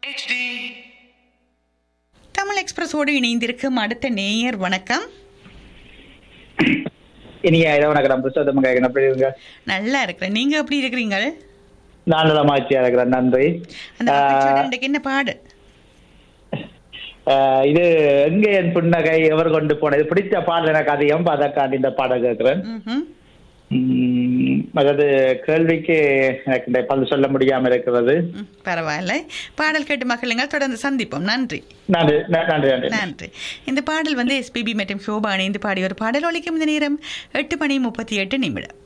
HD Tamil எக்ஸ்பிரஸோடு இணைந்திருக்கும் அடுத்த நேயர் வணக்கம் இனிய இரவு வணக்கம் புருஷோத்தம கேட்கணும் எப்படி இருங்க நல்லா இருக்கிறேன் நீங்க எப்படி இருக்கிறீங்க நான் நலமாச்சியா இருக்கிறேன் நன்றி அந்த பக்கச்சோட இன்றைக்கு என்ன பாடு ஆஹ் இது எங்கே என் புன்னகை எவர் கொண்டு போனது பிடித்த பாடல் எனக்கு அதிகம் அதற்காண்டி இந்த பாடல் கேட்கிறேன் ம்ஹும். உம், அதாவது கேள்விக்கு எனக்கு இந்த பதில் சொல்ல முடியாம இருக்கிறது ம், பரவாயில்ல பாடல் கேட்டு மகளுங்கள் தொடர்ந்து சந்திப்போம் நன்றி நன்றி ந- நன்றி நன்றி நன்றி இந்த பாடல் வந்து எஸ்பிபி மற்றும் ஷோபா இணைந்து பாடிய ஒரு பாடல் ஒலிக்கும் இந்த நேரம் எட்டு மணி முப்பத்தி எட்டு நிமிடம்